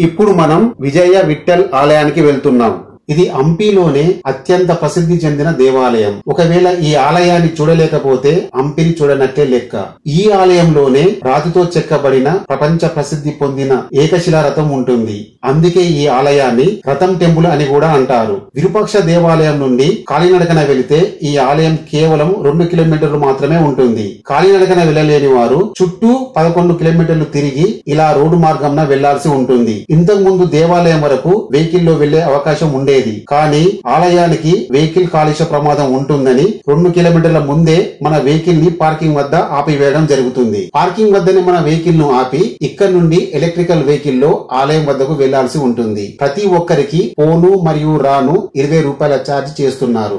ఇప్పుడు మనం విజయ విఠల్ ఆలయానికి వెళ్తున్నాం ఇది హంపీలోనే అత్యంత ప్రసిద్ధి చెందిన దేవాలయం ఒకవేళ ఈ ఆలయాన్ని చూడలేకపోతే హంపిని చూడనట్టే లెక్క ఈ ఆలయంలోనే రాతితో చెక్కబడిన ప్రపంచ ప్రసిద్ధి పొందిన ఏకశిలా రథం ఉంటుంది అందుకే ఈ ఆలయాన్ని రథం టెంపుల్ అని కూడా అంటారు విరూపాక్ష దేవాలయం నుండి కాలినడకన వెళితే ఈ ఆలయం కేవలం రెండు కిలోమీటర్లు మాత్రమే ఉంటుంది కాలినడకన వెళ్ళలేని వారు చుట్టూ పదకొండు కిలోమీటర్లు తిరిగి ఇలా రోడ్డు మార్గంన వెళ్లాల్సి ఉంటుంది ఇంతకు ముందు దేవాలయం వరకు వెహికల్ లో వెళ్లే అవకాశం ఉండేది కానీ ఆలయానికి వెహికల్ కాలుష్య ప్రమాదం ఉంటుందని రెండు కిలోమీటర్ల ముందే మన వెహికల్ ని పార్కింగ్ వద్ద ఆపివేయడం జరుగుతుంది పార్కింగ్ వద్దనే మన వెహికల్ ను ఆపి ఇక్కడ నుండి ఎలక్ట్రికల్ వెహికల్ లో ఆలయం వద్దకు వెళ్లాల్సి ఉంటుంది ప్రతి ఒక్కరికి పోను మరియు రాను ఇరవై రూపాయల ఛార్జ్ చేస్తున్నారు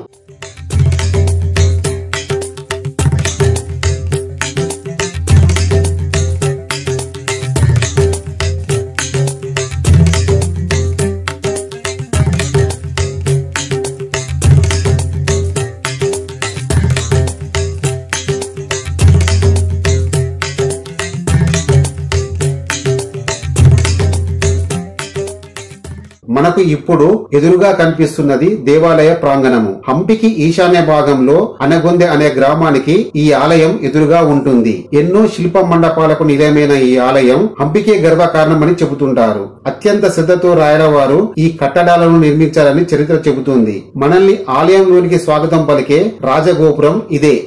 మనకు ఇప్పుడు ఎదురుగా కనిపిస్తున్నది దేవాలయ ప్రాంగణము హంపికి ఈశాన్య భాగంలో అనగొందె అనే గ్రామానికి ఈ ఆలయం ఎదురుగా ఉంటుంది ఎన్నో శిల్ప మండపాలకు నిలయమైన ఈ ఆలయం హంపికే గర్వకారణమని చెబుతుంటారు అత్యంత శ్రద్ధతో రాయల వారు ఈ కట్టడాలను నిర్మించారని చరిత్ర చెబుతుంది మనల్ని ఆలయంలోనికి స్వాగతం పలికే రాజగోపురం ఇదే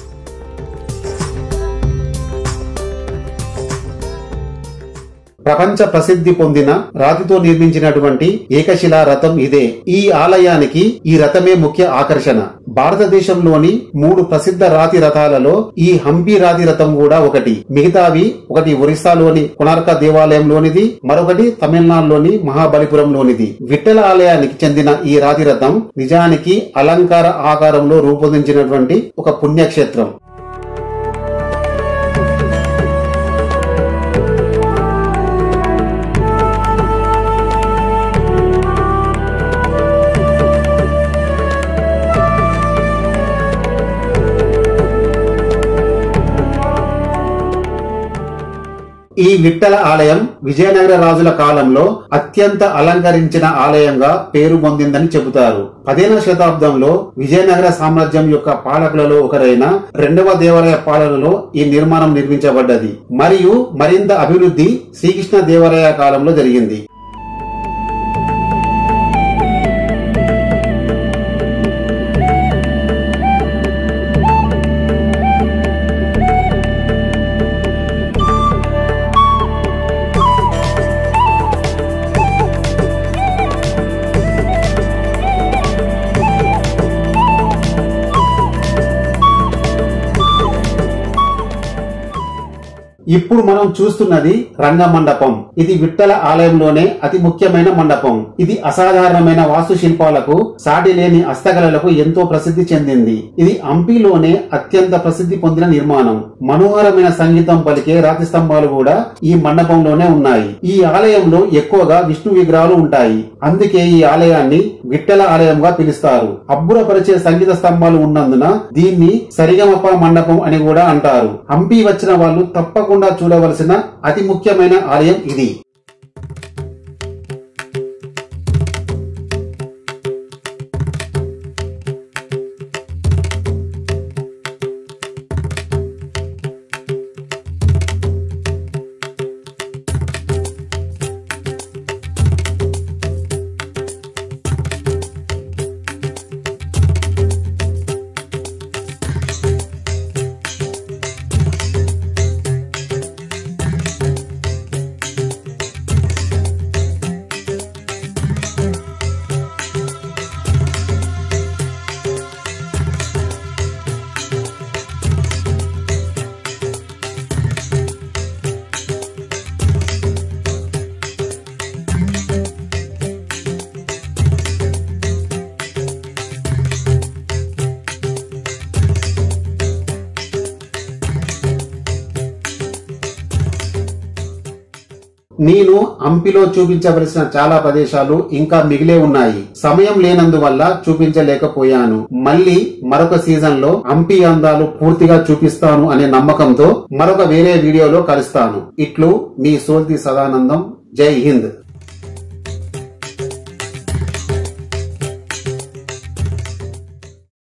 ప్రపంచ ప్రసిద్ధి పొందిన రాతితో నిర్మించినటువంటి ఏకశిలా రథం ఇదే ఈ ఆలయానికి ఈ రథమే ముఖ్య ఆకర్షణ భారతదేశంలోని మూడు ప్రసిద్ధ రాతి రథాలలో ఈ హంపి రాతి రథం కూడా ఒకటి మిగతావి ఒకటి ఒరిస్సాలోని కొనార్క దేవాలయంలోనిది మరొకటి తమిళనాడులోని మహాబలిపురంలోనిది విఠల ఆలయానికి చెందిన ఈ రాతి రథం నిజానికి అలంకార ఆకారంలో రూపొందించినటువంటి ఒక పుణ్యక్షేత్రం ఈ విఠల ఆలయం విజయనగర రాజుల కాలంలో అత్యంత అలంకరించిన ఆలయంగా పేరు పొందిందని చెబుతారు పదిహేనవ శతాబ్దంలో విజయనగర సామ్రాజ్యం యొక్క పాలకులలో ఒకరైన రెండవ దేవాలయ పాలనలో ఈ నిర్మాణం నిర్మించబడ్డది మరియు మరింత అభివృద్ధి శ్రీకృష్ణ దేవాలయ కాలంలో జరిగింది ఇప్పుడు మనం చూస్తున్నది రంగ మండపం ఇది విఠల ఆలయంలోనే అతి ముఖ్యమైన మండపం ఇది అసాధారణమైన వాస్తు శిల్పాలకు సాటి లేని హస్తకళలకు ఎంతో ప్రసిద్ధి చెందింది ఇది హంపీలోనే అత్యంత ప్రసిద్ధి పొందిన నిర్మాణం మనోహరమైన సంగీతం పలికే రాతి స్తంభాలు కూడా ఈ మండపంలోనే ఉన్నాయి ఈ ఆలయంలో ఎక్కువగా విష్ణు విగ్రహాలు ఉంటాయి అందుకే ఈ ఆలయాన్ని విఠల ఆలయంగా పిలుస్తారు అబ్బురపరిచే సంగీత స్తంభాలు ఉన్నందున దీన్ని సరిగమప మండపం అని కూడా అంటారు హంపి వచ్చిన వాళ్ళు తప్పకుండా చూడవలసిన అతి ముఖ్యమైన ఆలయం ఇది నేను హంపిలో చూపించవలసిన చాలా ప్రదేశాలు ఇంకా మిగిలే ఉన్నాయి సమయం లేనందువల్ల చూపించలేకపోయాను మళ్ళీ మరొక సీజన్ లో హంపి అందాలు పూర్తిగా చూపిస్తాను అనే నమ్మకంతో మరొక వేరే వీడియోలో కలుస్తాను ఇట్లు మీ సోల్తి సదానందం జై హింద్